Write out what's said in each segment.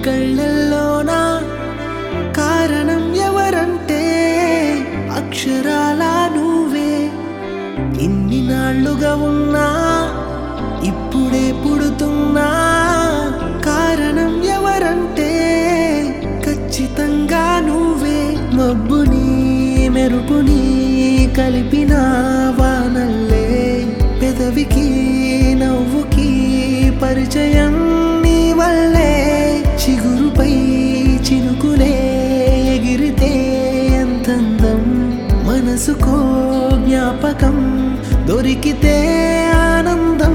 కళ్ళల్లోనా కారణం ఎవరంటే అక్షరాల నువ్వే ఇన్ని నాళ్ళుగా ఉన్నా ఇప్పుడే పుడుతున్నా కారణం ఎవరంటే ఖచ్చితంగా నువ్వే మబ్బుని మెరుపుని కలిపిన వానల్లే పెదవికి నవ్వుకి పరిచయం నీ వల్లే చిగురుపై చినుకులే ఎగిరితే ఎంతందం మనసుకో జ్ఞాపకం దొరికితే ఆనందం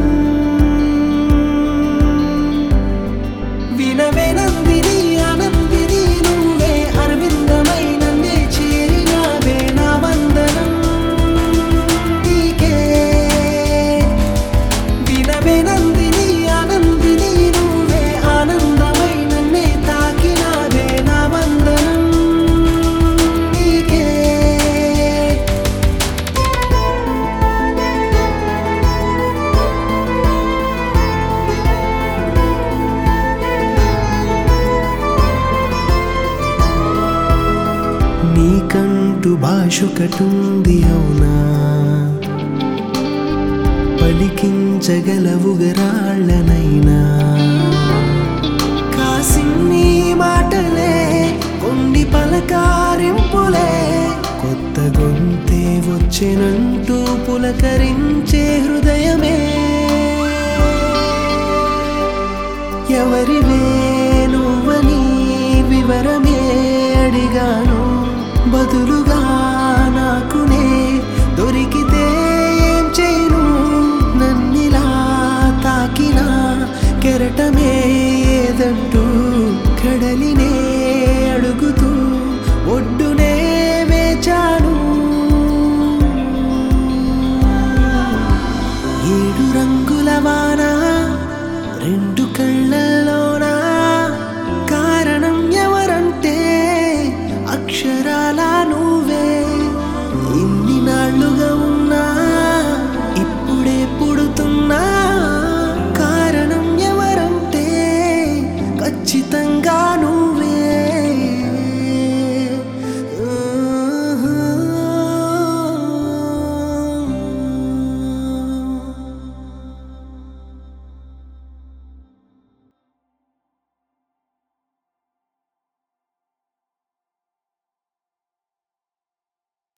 వినవే నందిని ఆనందిని నువ్వే అరవిందమై నన్నే చేరినావే నా వందనం నీకే వినవే నందిని ఆనందిని నువ్వే ఆనందమై నన్నే తాకినావే నా వందనం నీకే నీకంటూ భాషొకటుంది అవునా పలికించగలవుగరాళ్ళనైనా కాసిన్ని మాటలే కొన్ని పలకారింపులే కొత్త గొంతే వచ్చెనంటూ పులకరించే హృదయమే ఎవరివే నువ్వని వివరమే అడిగాను బదులుగా నాకునే దొరికితే ఏం చేయను నన్నిలా తాకిన కెరటమే ఏదంటూ కడలినే